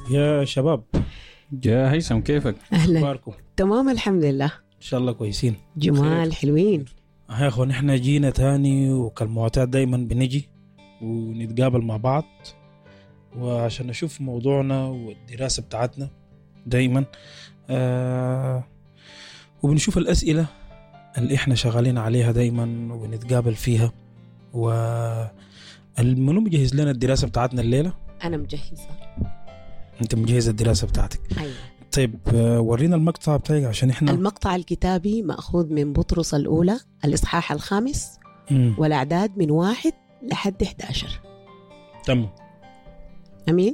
يا شباب يا هيثم كيفك؟ اهلا اخباركم تمام الحمد لله ان شاء الله كويسين جمال حلوين يا اخوان احنا جينا تاني وكالمعتاد دايما بنجي ونتقابل مع بعض وعشان نشوف موضوعنا والدراسة بتاعتنا دايما آه وبنشوف الأسئلة اللي احنا شغالين عليها دايما وبنتقابل فيها و منو مجهز لنا الدراسة بتاعتنا الليلة؟ انا مجهزه انت مجهز الدراسة بتاعتك ايوه طيب آه، ورينا المقطع بتاعك عشان احنا المقطع الكتابي ماخوذ من بطرس الاولى الاصحاح الخامس مم. والاعداد من واحد لحد 11 تمام امين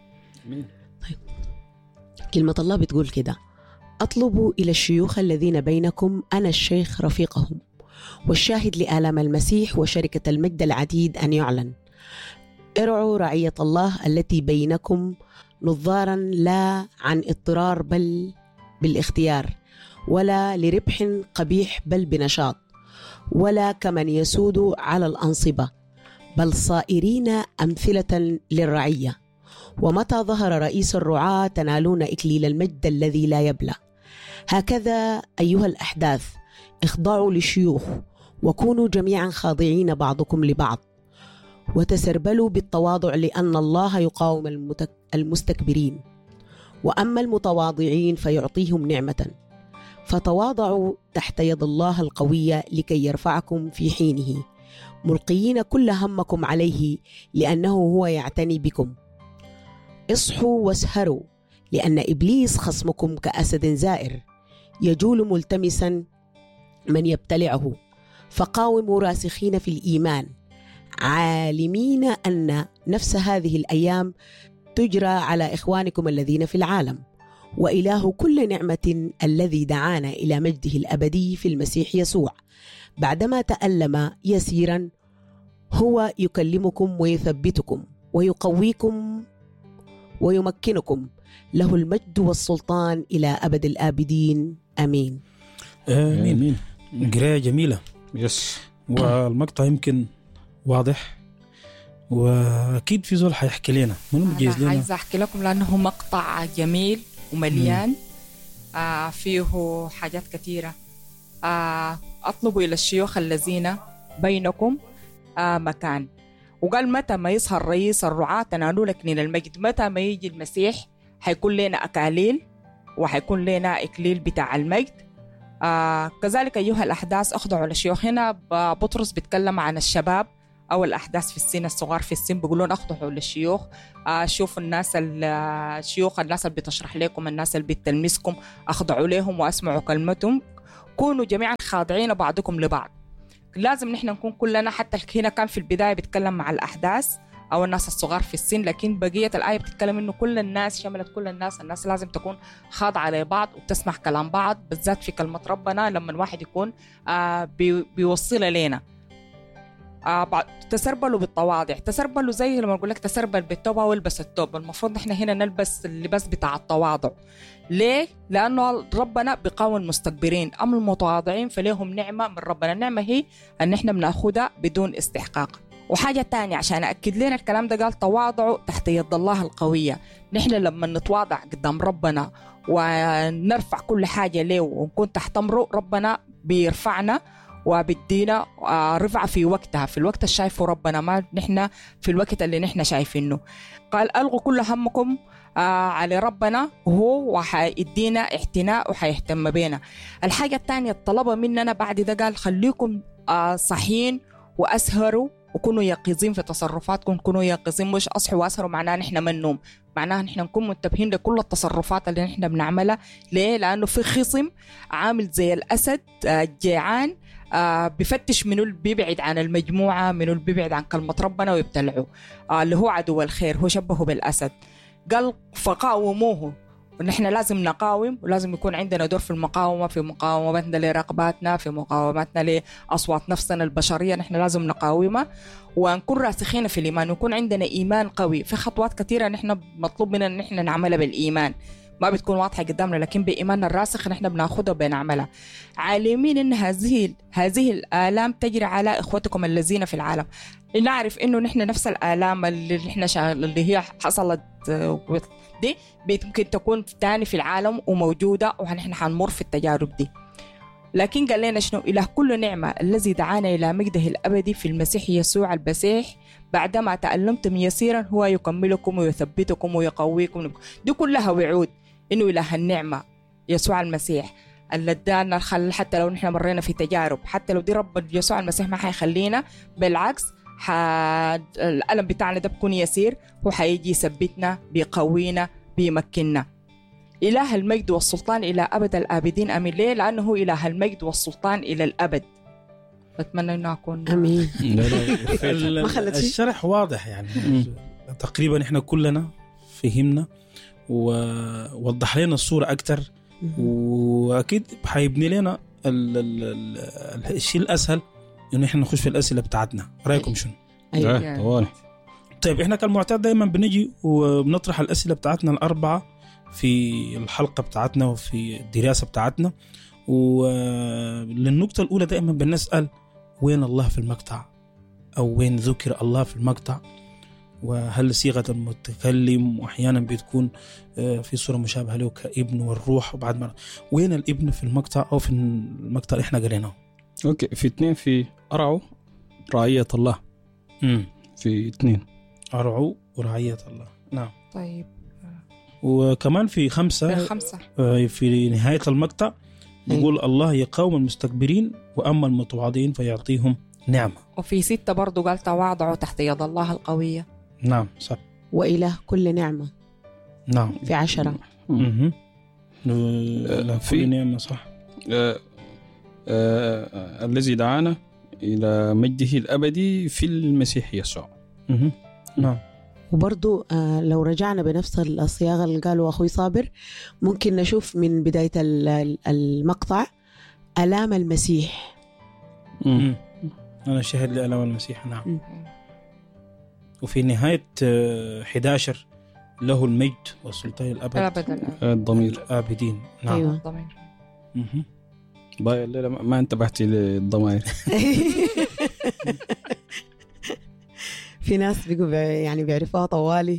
كلمة الله بتقول كده أطلب إلى الشيوخ الذين بينكم أنا الشيخ رفيقهم والشاهد لآلام المسيح وشركة المجد العديد أن يعلن ارعوا رعية الله التي بينكم نظارا لا عن اضطرار بل بالاختيار ولا لربح قبيح بل بنشاط ولا كمن يسود على الأنصبة بل صائرين أمثلة للرعية ومتى ظهر رئيس الرعاة تنالون إكليل المجد الذي لا يبلى هكذا أيها الأحداث اخضعوا للشيوخ وكونوا جميعا خاضعين بعضكم لبعض وتسربلوا بالتواضع لأن الله يقاوم المتك- المستكبرين وأما المتواضعين فيعطيهم نعمة فتواضعوا تحت يد الله القوية لكي يرفعكم في حينه ملقيين كل همكم عليه لأنه هو يعتني بكم اصحوا واسهروا لأن إبليس خصمكم كأسد زائر يجول ملتمسا من يبتلعه فقاوموا راسخين في الإيمان عالمين أن نفس هذه الأيام تجرى على إخوانكم الذين في العالم وإله كل نعمة الذي دعانا إلى مجده الأبدي في المسيح يسوع بعدما تألم يسيرا هو يكلمكم ويثبتكم ويقويكم ويمكنكم له المجد والسلطان إلى أبد الآبدين آمين آمين مين؟ قراية جميلة يس والمقطع يمكن واضح واكيد في زول حيحكي لنا منو مجهز أنا لنا عايزة أحكي لكم لأنه مقطع جميل ومليان آه فيه حاجات كثيرة آه أطلب إلى الشيوخ الذين بينكم آه مكان وقال متى ما يظهر رئيس الرعاة تنالوا لك من المجد متى ما يجي المسيح حيكون لنا أكاليل وحيكون لنا إكليل بتاع المجد آه كذلك أيها الأحداث أخضعوا للشيوخ هنا ب- بطرس بيتكلم عن الشباب أو الأحداث في السن الصغار في السن بيقولون أخضعوا للشيوخ آه، شوفوا الناس ال- آه، الشيوخ الناس اللي بتشرح لكم الناس اللي بتلمسكم اخضعوا لهم واسمعوا كلمتهم كونوا جميعا خاضعين بعضكم لبعض لازم نحن نكون كلنا حتى هنا كان في البدايه بيتكلم مع الاحداث او الناس الصغار في السن لكن بقيه الايه بتتكلم انه كل الناس شملت كل الناس الناس لازم تكون خاضعه لبعض وبتسمع كلام بعض بالذات في كلمه ربنا لما الواحد يكون آه بي بيوصلها لنا آه بعد تسربلوا بالتواضع تسربلوا زي لما اقول لك تسربل بالتوبه والبس التوب المفروض نحن هنا نلبس اللباس بتاع التواضع ليه؟ لأنه ربنا بيقاوم المستكبرين أما المتواضعين فليهم نعمة من ربنا النعمة هي أن احنا بناخدها بدون استحقاق وحاجة تانية عشان أكد لنا الكلام ده قال تواضعوا تحت يد الله القوية نحن لما نتواضع قدام ربنا ونرفع كل حاجة له ونكون تحت أمره ربنا بيرفعنا وبيدينا آه، رفعة في وقتها في الوقت اللي شايفه ربنا ما نحن في الوقت اللي نحن شايفينه قال ألغوا كل همكم آه على ربنا وهو وحيدينا اعتناء وحيهتم بينا الحاجة الثانية الطلبة مننا بعد ده قال خليكم آه صحيين وأسهروا وكونوا يقظين في تصرفاتكم كونوا يقظين مش أصحوا وأسهروا معناها نحن من النوم معناها نحن نكون منتبهين لكل التصرفات اللي نحن بنعملها ليه؟ لأنه في خصم عامل زي الأسد آه جيعان آه بفتش منو اللي بيبعد عن المجموعة منو اللي بيبعد عن كلمة ربنا ويبتلعه آه اللي هو عدو الخير هو شبهه بالأسد قال فقاوموه ونحن لازم نقاوم ولازم يكون عندنا دور في المقاومة في مقاومتنا لرغباتنا في مقاومتنا لأصوات نفسنا البشرية نحن لازم نقاومها ونكون راسخين في الإيمان ويكون عندنا إيمان قوي في خطوات كثيرة نحن مطلوب مننا أن نحن نعملها بالإيمان ما بتكون واضحه قدامنا لكن بايماننا الراسخ نحن بناخذها وبنعملها عالمين ان هذه هذه الالام تجري على اخوتكم الذين في العالم نعرف انه نحن نفس الالام اللي نحن شا... اللي هي حصلت آه، دي ممكن تكون تاني في العالم وموجوده ونحن حنمر في التجارب دي لكن قال لنا شنو إله كل نعمة الذي دعانا إلى مجده الأبدي في المسيح يسوع المسيح بعدما تألمتم يسيرا هو يكملكم ويثبتكم ويقويكم دي كلها وعود إنه إله النعمة يسوع المسيح اللي ادانا الخل حتى لو نحن مرينا في تجارب حتى لو دي رب يسوع المسيح ما حيخلينا بالعكس ح... الألم بتاعنا ده بيكون يسير هو حيجي يثبتنا بيقوينا بيمكننا إله المجد والسلطان إلى أبد الآبدين أمين ليه؟ لأنه إله المجد والسلطان إلى الأبد أتمنى أنه أكون امين لا لا ال- ما خلت شيء؟ الشرح واضح يعني مم. تقريبا احنا كلنا فهمنا ووضح لنا الصورة أكتر واكيد حيبني لنا ال- ال- ال- الشيء الاسهل انه احنا نخش في الاسئله بتاعتنا رايكم شنو أيوة. لا طوالي طيب احنا كالمعتاد دائما بنجي وبنطرح الاسئله بتاعتنا الاربعه في الحلقه بتاعتنا وفي الدراسه بتاعتنا وللنقطه الاولى دائما بنسال وين الله في المقطع او وين ذكر الله في المقطع وهل صيغه المتكلم واحيانا بتكون آه، في صوره مشابهه له كابن والروح وبعد ما وين الابن في المقطع او في المقطع اللي احنا قريناه اوكي في اثنين في ارعوا رعية الله امم في اثنين ارعوا ورعيه الله نعم طيب وكمان في خمسه بالخمسة آه، في نهاية المقطع يقول الله يقاوم المستكبرين وأما المتواضعين فيعطيهم نعمة وفي ستة برضو قال تواضعوا تحت يد الله القوية نعم صح وإله كل نعمة نعم في عشرة مهم. آه، لا في- في نعمة صح آه آه الذي دعانا إلى مجده الأبدي في المسيح يسوع مهم. نعم وبرضو آه لو رجعنا بنفس الصياغة اللي قالوا أخوي صابر ممكن نشوف من بداية ال- ال- المقطع ألام المسيح مم. مم. أنا شاهد لألم المسيح نعم مم. وفي نهاية آه، 11 له المجد والسلطان الأبد أبدا الضمير الآبدين نعم أيوة. الضمير مهم. باي الليلة ما ما انتبهت للضمائر في ناس بيقوا بي- يعني بيعرفوها طوالي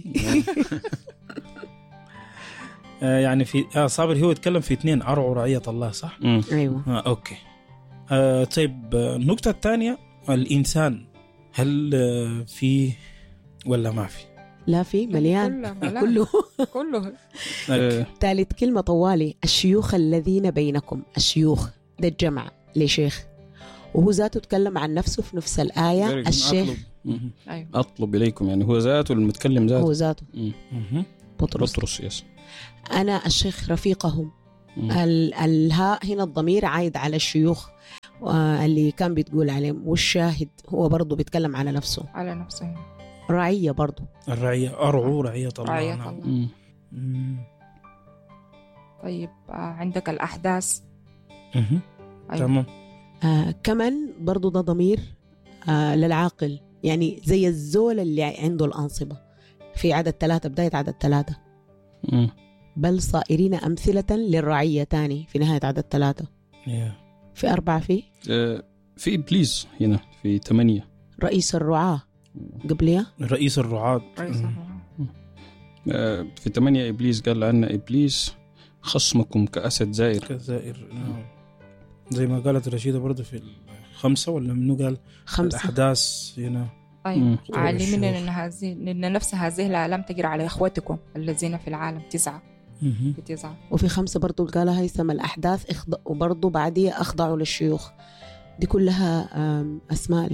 آه، يعني في آه صابر هو يتكلم في اثنين أرعوا رعية الله صح؟ مم. أيوة آه أوكي آه طيب آه، النقطة الثانية الإنسان هل آه، في ولا ما في؟ لا في مليان كله كله كله آه، ثالث كلمة طوالي الشيوخ الذين بينكم الشيوخ ده الجمع لشيخ وهو ذاته تكلم عن نفسه في نفس الآية أطلب. الشيخ مم. أيوة أطلب إليكم يعني هو ذاته المتكلم ذاته هو ذاته مم. مهم. بطرس بطرس يس أنا الشيخ رفيقهم مم. ال- الهاء هنا الضمير عايد على الشيوخ آه، اللي كان بتقول عليهم والشاهد هو برضه بيتكلم على نفسه على نفسه رعية برضه الرعية أرعوا رعية الله رعية نعم. الله مم. مم. طيب آه، عندك الأحداث مهم. أيوة. تمام آه كمان برضه ده ضمير آه للعاقل يعني زي الزول اللي عنده الأنصبة في عدد ثلاثة بداية عدد ثلاثة مم. بل صائرين أمثلة للرعية تاني في نهاية عدد ثلاثة يا. في أربعة في آه، في إبليس هنا في ثمانية رئيس الرعاة قبلها رئيس الرعاة رئيس مم. الرعاة. آه، في ثمانية إبليس قال أن إبليس خصمكم كأسد زائر كزائر نعم زي ما قالت رشيدة برضه في الخمسة ولا منو قال خمسة الأحداث هنا أيوة مم. عالمين الشيوخ. أن هذه أن نفس هذه الآلام تجري على إخوتكم الذين في العالم تسعة مهم. في تسعة وفي خمسة برضو قالها هيثم الأحداث اخض... وبرضو بعديها أخضعوا للشيوخ دي كلها آم، أسماء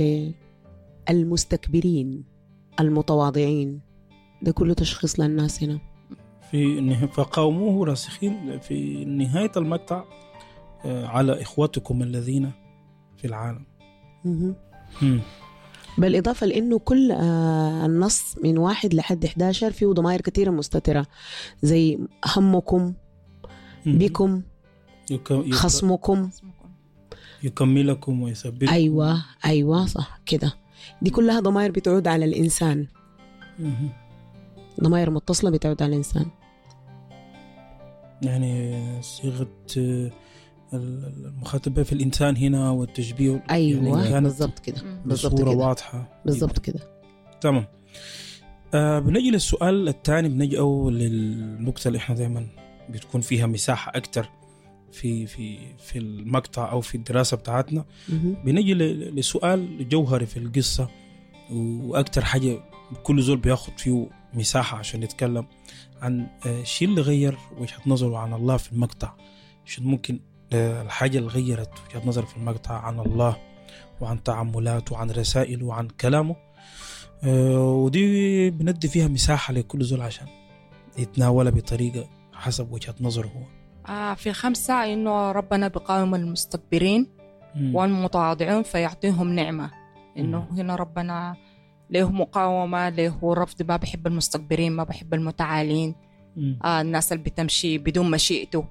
للمستكبرين المتواضعين ده كله تشخيص للناس هنا في نه- فقاوموه راسخين في نهاية المقطع آه، على إخوتكم الذين في العالم مهم. مم. بالإضافة لأنه كل آه، النص من واحد لحد 11 فيه ضمائر كثيرة مستترة زي همكم مم. بكم يك- يك- خصمكم اسمكم. يكملكم ويثبتكم أيوة أيوة صح كده دي كلها ضمائر بتعود على الإنسان مهم. ضمائر متصلة بتعود على الإنسان يعني صيغه آه، المخاطبه في الانسان هنا والتشبيه ايوه يعني كانت بالضبط كده مم. بالضبط بصوره كده واضحه بالضبط كده تمام آه بنجي للسؤال الثاني بنجي او للنقطه اللي احنا دائما بتكون فيها مساحه اكثر في في في المقطع او في الدراسه بتاعتنا مهم. بنجي ل- لسؤال جوهري في القصه واكثر حاجه كل زول بياخد فيه مساحه عشان يتكلم عن آه، الشيء اللي غير وجهه نظره عن الله في المقطع شو ممكن آه، الحاجه اللي غيرت وجهه نظره في المقطع عن الله وعن تعاملاته وعن رسائله وعن كلامه آه، ودي بندي فيها مساحه لكل زول عشان يتناولها بطريقه حسب وجهه نظره هو آه في خمسة إنه ربنا بقاوم المستكبرين مم. والمتواضعين فيعطيهم نعمة إنه هنا ربنا له مقاومة له رفض ما بحب المستكبرين ما بحب المتعالين مم. آه الناس اللي بتمشي بدون مشيئته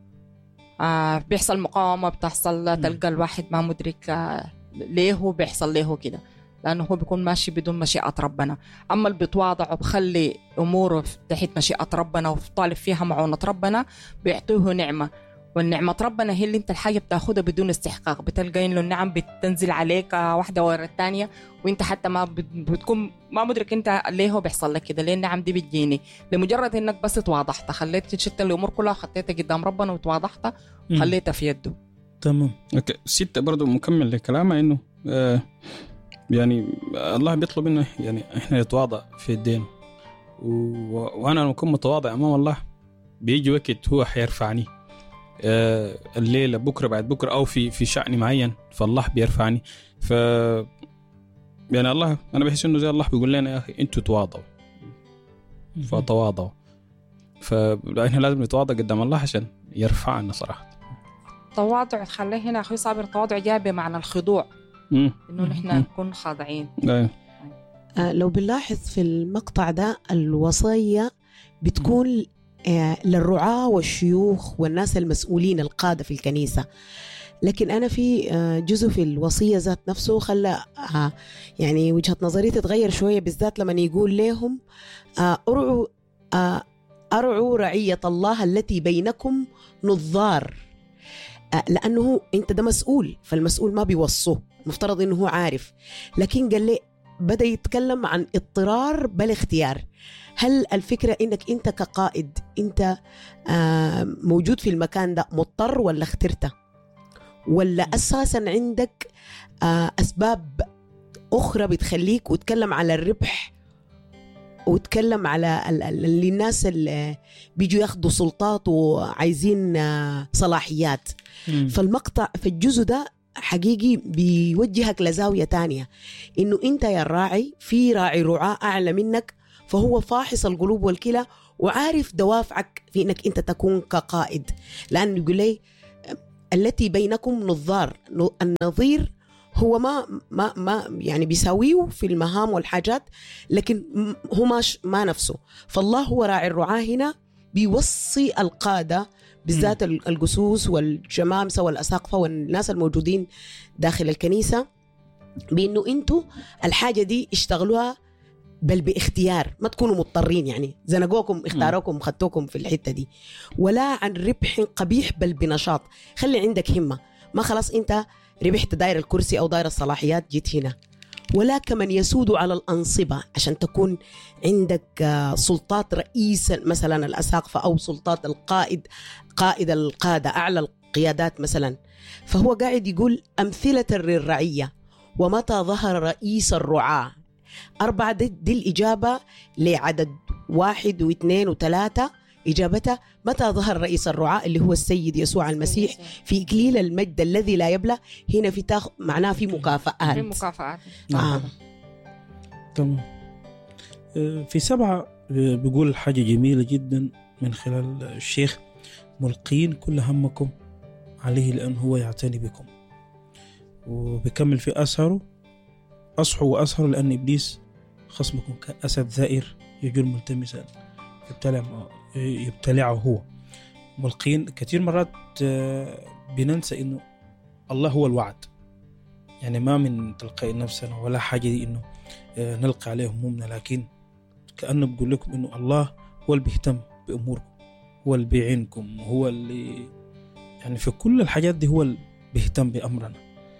آه بيحصل مقاومة بتحصل تلقى الواحد ما مدرك آه ليه هو بيحصل له كده لأنه هو بيكون ماشي بدون مشيئة ربنا أما اللي بيتواضع وبخلي أموره تحت مشيئة ربنا وطالب فيها معونة ربنا بيعطيه نعمة والنعمة ربنا هي اللي انت الحاجة بتاخدها بدون استحقاق بتلقى انه النعم بتنزل عليك آه، واحدة ورا الثانية وانت حتى ما بت- بتكون ما مدرك انت ليه هو بيحصل لك كده ليه النعم دي بتجيني لمجرد انك بس تواضحت خليت شلت الامور كلها وخطيتها قدام ربنا وتواضحت مم. خليتها في يده تمام اوكي ستة برضو مكمل لكلامها انه آه يعني الله بيطلب منا يعني احنا نتواضع في الدين و... وانا لما اكون متواضع امام الله بيجي وقت هو حيرفعني آه الليله بكره بعد بكره او في في شان معين فالله بيرفعني ف يعني الله انا بحس انه زي الله بيقول لنا يا اخي انتوا تواضعوا فتواضعوا فاحنا لازم نتواضع قدام الله عشان يرفعنا صراحه تواضع خليه هنا اخوي صابر التواضع جاي بمعنى الخضوع امم انه مم. نحن مم. نكون خاضعين أيوه. آه، لو بنلاحظ في المقطع ده الوصية بتكون آه، للرعاة والشيوخ والناس المسؤولين القادة في الكنيسة لكن أنا في آه، جزء في الوصية ذات نفسه خلى آه، يعني وجهة نظري تتغير شوية بالذات لما يقول لهم آه، أرعوا آه، أرعوا رعية الله التي بينكم نظار آه، لأنه أنت ده مسؤول فالمسؤول ما بيوصوه مفترض أنه هو عارف لكن قال لي بدا يتكلم عن اضطرار بل اختيار هل الفكره انك انت كقائد انت آه، موجود في المكان ده مضطر ولا اخترته ولا اساسا عندك آه، اسباب اخرى بتخليك وتكلم على الربح وتكلم على ال- ال- اللي الناس اللي بيجوا ياخدوا سلطات وعايزين آه، صلاحيات مم. فالمقطع في الجزء ده حقيقي بيوجهك لزاوية تانية إنه أنت يا الراعي في راعي رعاة أعلى منك فهو فاحص القلوب والكلى وعارف دوافعك في إنك أنت تكون كقائد لأنه يقول لي التي بينكم نظار النظير هو ما ما ما يعني بيساويه في المهام والحاجات لكن م- هو ما ش- ما نفسه فالله هو راعي الرعاة هنا بيوصي القادة بالذات ال- القسوس والشمامسة والأساقفة والناس الموجودين داخل الكنيسة بأنه أنتوا الحاجة دي اشتغلوها بل باختيار ما تكونوا مضطرين يعني زنقوكم اختاروكم خدتوكم في الحتة دي ولا عن ربح قبيح بل بنشاط خلي عندك همة ما خلاص أنت ربحت داير الكرسي أو داير الصلاحيات جيت هنا ولا كمن يسود على الأنصبة عشان تكون عندك آه، سلطات رئيس مثلا الأساقفة أو سلطات القائد قائد القادة أعلى القيادات مثلا فهو قاعد يقول أمثلة للرعية ومتى ظهر رئيس الرعاة أربعة دي, دي الإجابة لعدد واحد واثنين وثلاثة إجابتها متى ظهر رئيس الرعاة اللي هو السيد يسوع المسيح في إكليل المجد الذي لا يبلى هنا في تاخ... معناه في مكافآت في مكافآت آه. تمام آه، في سبعة آه، بيقول حاجة جميلة جدا من خلال الشيخ ملقين كل همكم عليه لأن هو يعتني بكم وبكمل في أثره أصحوا وأسهروا لأن إبليس خصمكم كأسد ذائر يجول ملتمسا يبتلع يبتلعه هو ملقين كثير مرات آه، بننسى إنه الله هو الوعد يعني ما من تلقاء نفسنا ولا حاجة دي إنه آه، نلقي عليه همومنا لكن كأنه بقول لكم إنه الله هو اللي بيهتم بأموركم هو اللي بيعينكم هو اللي يعني في كل الحاجات دي هو اللي بيهتم بأمرنا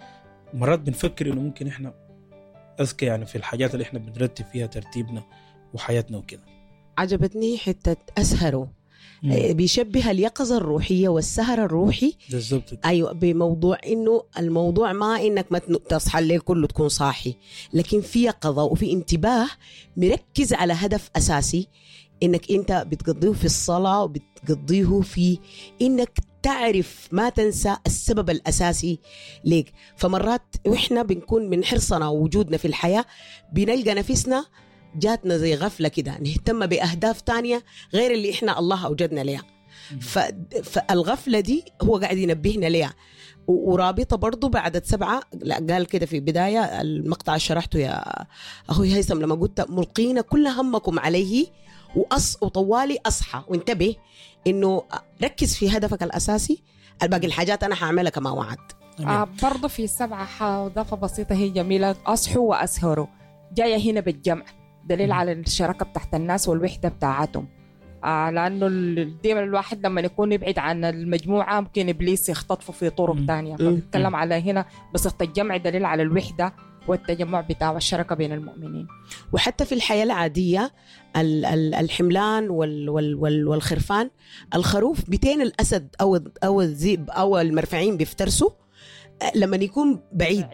مرات بنفكر إنه ممكن إحنا أذكى يعني في الحاجات اللي إحنا بنرتب فيها ترتيبنا وحياتنا وكده عجبتني حتة أسهروا مم. بيشبه اليقظة الروحية والسهر الروحي بالظبط كده. ايوه بموضوع انه الموضوع ما انك ما تن- تصحى الليل كله تكون صاحي لكن في يقظه وفي انتباه مركز على هدف اساسي انك انت بتقضيه في الصلاه وبتقضيه في انك تعرف ما تنسى السبب الاساسي ليك فمرات واحنا بنكون من حرصنا ووجودنا في الحياه بنلقى نفسنا جاتنا زي غفله كده نهتم باهداف تانية غير اللي احنا الله اوجدنا لها ف... فالغفله دي هو قاعد ينبهنا ليها و- ورابطه برضو بعدد سبعه لا قال كده في البدايه المقطع اللي شرحته يا اخوي هيثم لما قلت ملقين كل همكم عليه وأص وطوالي اصحى وانتبه انه ركز في هدفك الاساسي الباقي الحاجات انا حاعملها كما وعد آه برضه في سبعة ح- إضافة بسيطة هي جميلة أصحوا وأسهروا جاية هنا بالجمع دليل على الشراكة بتاعت الناس والوحدة بتاعتهم آه لأنه ال- دايما الواحد لما يكون يبعد عن المجموعة ممكن إبليس يختطفه في طرق مم. تانية مم. فبتكلم على هنا بصيغة الجمع دليل على الوحدة والتجمع بتاعه والشراكة بين المؤمنين وحتى في الحياة العادية ال- ال- الحملان وال وال وال والخرفان الخروف بتين الأسد أو أو الذئب أو المرفعين بيفترسوا أه، لما يكون بعيد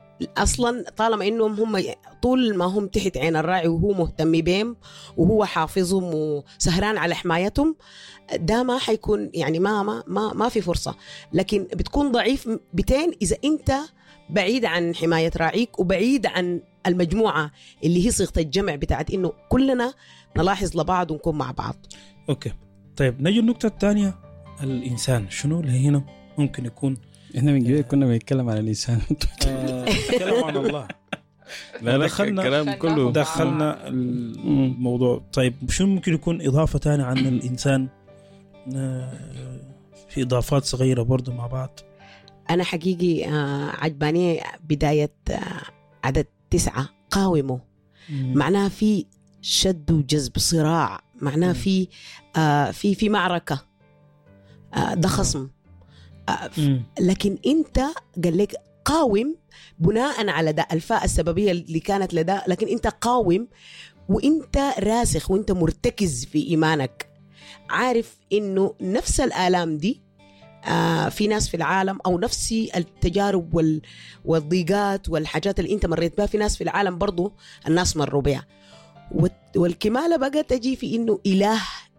اصلا طالما انهم هم طول ما هم تحت عين الراعي وهو مهتم بهم وهو حافظهم وسهران على حمايتهم ده ما حيكون يعني ما ما ما, ما في فرصه لكن بتكون ضعيف بتين اذا انت بعيد عن حمايه راعيك وبعيد عن المجموعه اللي هي صيغه الجمع بتاعت انه كلنا نلاحظ لبعض ونكون مع بعض أوكي طيب نجي النقطة الثانية الإنسان شنو اللي هنا ممكن يكون احنا من جوي كنا بنتكلم عن الانسان آه، كلام عن الله لا لا دخلنا- الكلام كله دخلنا الموضوع طيب شنو ممكن يكون إضافة تانية عن الإنسان آه، في إضافات صغيرة برضو مع بعض انا حقيقي آه، عجباني بدايه آه، عدد تسعه قاوموا معناها في شد وجذب صراع معناها مم. في آه في في معركه آه ده خصم آه ف- مم. لكن انت قال لك قاوم بناء على ده الفاء السببيه اللي كانت لده لكن انت قاوم وانت راسخ وانت مرتكز في ايمانك عارف انه نفس الالام دي آه في ناس في العالم او نفس التجارب وال والضيقات والحاجات اللي انت مريت بها في ناس في العالم برضو الناس مروا بها والت- والكمالة بقى تجي في إنه إله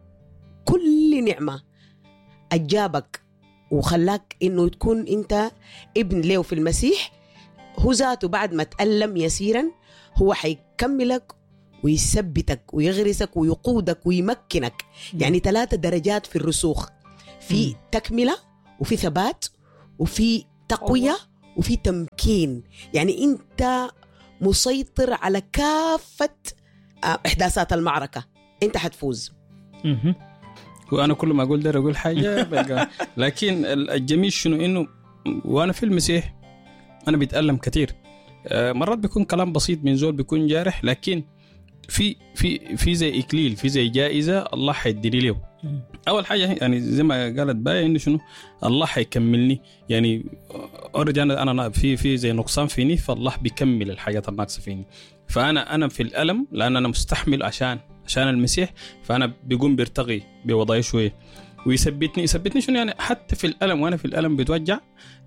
كل نعمة أجابك وخلاك إنه تكون أنت ابن له في المسيح هو ذاته بعد ما تألم يسيرا هو حيكملك ويثبتك ويغرسك ويقودك ويمكنك يعني ثلاثة درجات في الرسوخ في مم. تكملة وفي ثبات وفي تقوية وفي تمكين يعني أنت مسيطر على كافة آه، إحداثات المعركة أنت حتفوز مهم. وانا كل ما اقول ده اقول حاجه بلقى لكن ال- الجميل شنو انه وانا في المسيح انا بتالم كثير آه، مرات بيكون كلام بسيط من زول بيكون جارح لكن في في في زي اكليل في زي جائزه الله حيديني له مم. اول حاجه يعني زي ما قالت باية انه شنو الله حيكملني يعني اوريدي انا انا في في زي نقصان فيني فالله بيكمل الحاجات الناقصه فيني فانا انا في الالم لان انا مستحمل عشان عشان المسيح فانا بيقوم بيرتقي بوضعي شويه ويثبتني يثبتني شنو يعني حتى في الالم وانا في الالم بتوجع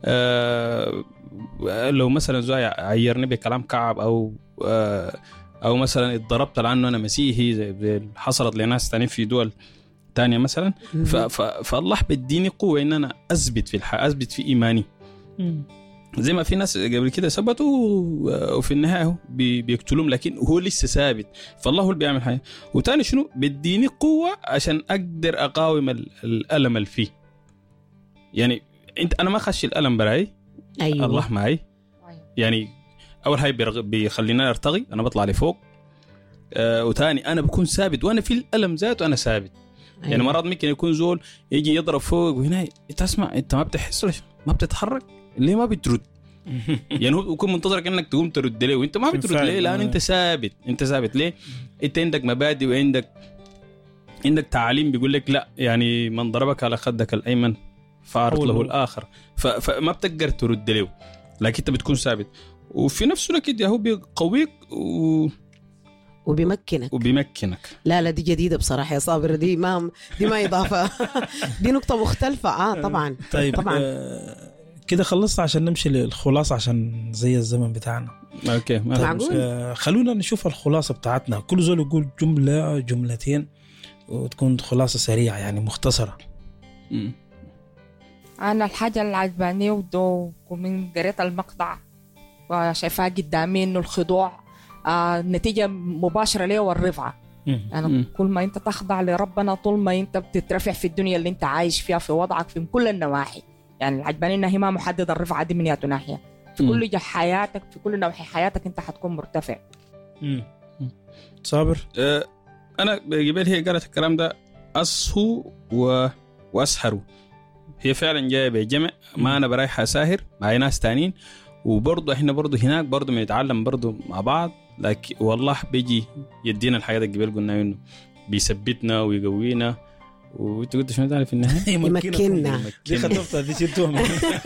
آه لو مثلا زي عيرني بكلام كعب او آه او مثلا اتضربت لانه انا مسيحي زي زي اللي حصلت لناس تانيين في دول تانية مثلا ف ف فالله بديني قوه ان انا اثبت في الحياه اثبت في ايماني مم. زي ما في ناس قبل كده ثبتوا وفي النهايه هو بي- بيقتلوهم لكن هو لسه ثابت فالله هو اللي بيعمل حاجه وتاني شنو بديني قوه عشان اقدر اقاوم ال- الالم اللي فيه يعني انت انا ما خش الالم براي أيوة الله معي يعني اول حاجه بيرغ- بيخلينا ارتقي انا بطلع لفوق آه وتاني انا بكون ثابت وانا في الالم ذاته انا ثابت أيوة. يعني مرات ممكن يكون زول يجي يضرب فوق وهنا انت اسمع انت ما بتحس ليش ما بتتحرك ليه ما بترد يعني هو يكون منتظرك انك تقوم ترد له وانت ما بترد بالفعل. ليه لان انت ثابت انت ثابت ليه انت عندك مبادئ وعندك عندك تعاليم بيقول لك لا يعني من ضربك على خدك الايمن فارق له أول- الاخر ف- فما بتقدر ترد له لكن انت بتكون ثابت وفي نفس الوقت كده هو بيقويك و- وبيمكنك وبيمكنك لا لا دي جديده بصراحه يا صابر دي ما دي ما اضافه دي نقطه مختلفه اه طبعا طيب طبعاً. آه كده خلصت عشان نمشي للخلاصه عشان زي الزمن بتاعنا اوكي ما طيب. في مشكلة. معقول؟ آه خلونا نشوف الخلاصه بتاعتنا كل زول يقول جمله جملتين وتكون خلاصه سريعه يعني مختصره مم. أنا الحاجة اللي عجباني ودو ومن قريت المقطع وشايفاها قدامي إنه الخضوع آه نتيجة مباشرة له والرفعة يعني مم. كل ما أنت تخضع لربنا طول ما أنت بتترفع في الدنيا اللي أنت عايش فيها في وضعك في كل النواحي يعني العجباني إنها هي ما محددة الرفعة دي من ياتو ناحية في مم. كل جه- حياتك في كل نواحي حياتك أنت حتكون مرتفع مم. صابر آه، انا قبل هي قالت الكلام ده اصهو و... واسهروا هي فعلا جايه بجمع ما انا برايح اساهر مع ناس تانيين وبرضه احنا برضه هناك برضه بنتعلم برضه مع بعض لكن والله بيجي يدينا الحاجات اللي قبل قلنا انه بيثبتنا ويقوينا وانت قلت شنو تاني في النهايه؟ يمكننا دي خطفتها دي شلتوها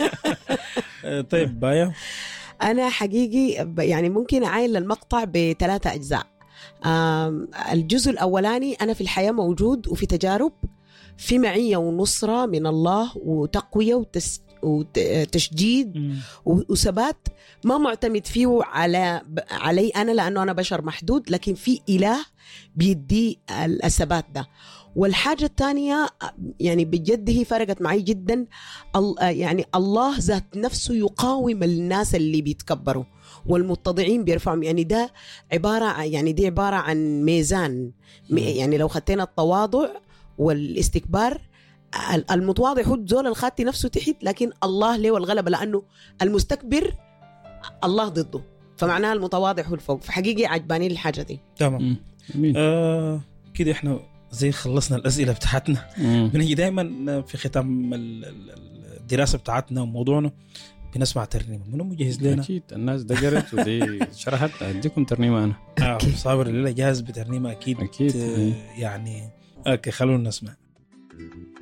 آه، طيب بايا انا حقيقي ب- يعني ممكن اعاين المقطع بثلاثه اجزاء آم، الجزء الاولاني انا في الحياه موجود وفي تجارب في معيه ونصره من الله وتقويه وتس وتشجيد مم. و- وثبات ما معتمد فيه على ب- علي انا لانه انا بشر محدود لكن في اله بيدي ال- الثبات ده والحاجة الثانية يعني بجد هي فرقت معي جدا ال- يعني الله ذات نفسه يقاوم الناس اللي بيتكبروا والمتضعين بيرفعهم يعني ده عبارة عن- يعني دي عبارة عن ميزان م- يعني لو خدتنا التواضع والاستكبار ال- المتواضع هو زول الخاتي نفسه تحت لكن الله له الغلبة لأنه المستكبر الله ضده فمعناها المتواضع هو الفوق فحقيقي عجباني الحاجة دي تمام مم. جميل. آه كده احنا زي خلصنا الاسئله بتاعتنا مم. بنيجي دائما في ختام ال- ال- الدراسه بتاعتنا وموضوعنا بنسمع ترنيمه منو مجهز لنا؟ اكيد الناس ده قرت ودي شرحت اديكم ترنيمه انا آه صابر الليله جاهز بترنيمه اكيد أكيد. آه يعني اوكي خلونا نسمع